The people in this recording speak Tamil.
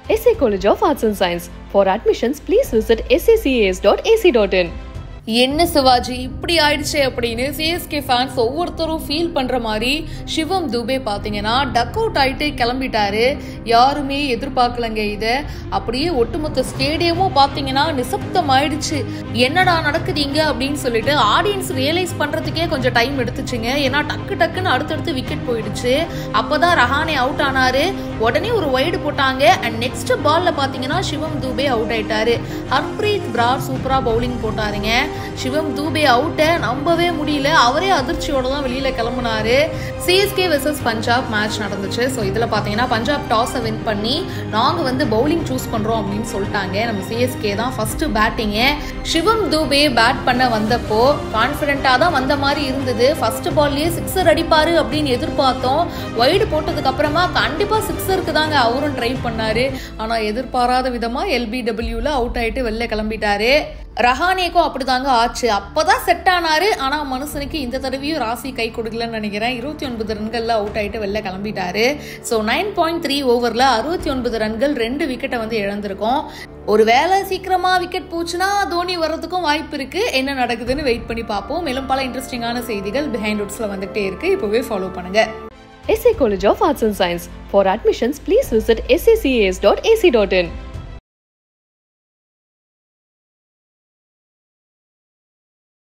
SA College of Arts and Science. For admissions, please visit sacas.ac.in. என்ன சிவாஜி இப்படி ஆயிடுச்சே அப்படின்னு சிஎஸ்கே ஃபேன்ஸ் ஒவ்வொருத்தரும் ஃபீல் பண்ற மாதிரி சிவம் துபே பாத்தீங்கன்னா டக் அவுட் ஆயிட்டு கிளம்பிட்டாரு யாருமே எதிர்பார்க்கலங்க இத அப்படியே ஒட்டுமொத்த ஸ்டேடியமும் பாத்தீங்கன்னா நிசப்தம் ஆயிடுச்சு என்னடா நடக்குதுங்க அப்படின்னு சொல்லிட்டு ஆடியன்ஸ் ரியலைஸ் பண்றதுக்கே கொஞ்சம் டைம் எடுத்துச்சுங்க ஏன்னா டக்கு டக்குன்னு அடுத்தடுத்து விக்கெட் போயிடுச்சு அப்பதான் ரஹானே அவுட் ஆனாரு உடனே ஒரு வைடு போட்டாங்க அண்ட் நெக்ஸ்ட் பால்ல பாத்தீங்கன்னா சிவம் தூபே அவுட் ஆயிட்டாரு ஹர்ப்ரீத் பிரார் சூப்பரா பவுலிங் போட்டாருங்க சிவம் தூபே அவுட்டை நம்பவே முடியல அவரே அதிர்ச்சியோட தான் வெளியில கிளம்புனாரு சிஎஸ்கே வெர்சஸ் பஞ்சாப் மேட்ச் நடந்துச்சு ஸோ இதில் பார்த்தீங்கன்னா பஞ்சாப் டாஸை வின் பண்ணி நாங்கள் வந்து பவுலிங் சூஸ் பண்ணுறோம் அப்படின்னு சொல்லிட்டாங்க நம்ம சிஎஸ்கே தான் ஃபர்ஸ்ட் பேட்டிங்கு சிவம் தூபே பேட் பண்ண வந்தப்போ கான்ஃபிடென்ட்டாக தான் வந்த மாதிரி இருந்தது ஃபர்ஸ்ட் பால்லேயே சிக்ஸர் அடிப்பாரு அப்படின்னு எதிர்பார்த்தோம் வைடு போட்டதுக்கு அப்புறமா கண்டிப்பாக சிக்ஸருக்கு தாங்க அவரும் ட்ரை பண்ணாரு ஆனால் எதிர்பாராத விதமாக எல்பிடபிள்யூல அவுட் ஆயிட்டு வெளில கிளம்பிட்டாரு ரஹானேக்கும் அப்படிதாங்க ஆச்சு அப்பதான் செட் ஆனாரு ஆனா மனுஷனுக்கு இந்த தடவையும் ராசி கை கொடுக்கலன்னு நினைக்கிறேன் இருபத்தி ஒன்பது ரன்கள்ல அவுட் ஆயிட்டு வெளில கிளம்பிட்டாரு ஸோ நைன் பாயிண்ட் த்ரீ ஓவர்ல அறுபத்தி ஒன்பது ரன்கள் ரெண்டு விக்கெட்டை வந்து இழந்திருக்கோம் ஒரு வேலை சீக்கிரமா விக்கெட் போச்சுன்னா தோனி வர்றதுக்கும் வாய்ப்பு இருக்கு என்ன நடக்குதுன்னு வெயிட் பண்ணி பார்ப்போம் மேலும் பல இன்ட்ரெஸ்டிங்கான செய்திகள் பிஹைண்ட் உட்ஸ்ல வந்துட்டே இருக்கு இப்பவே ஃபாலோ பண்ணுங்க SA College of Arts and Science. For admissions, please visit sacas.ac.in.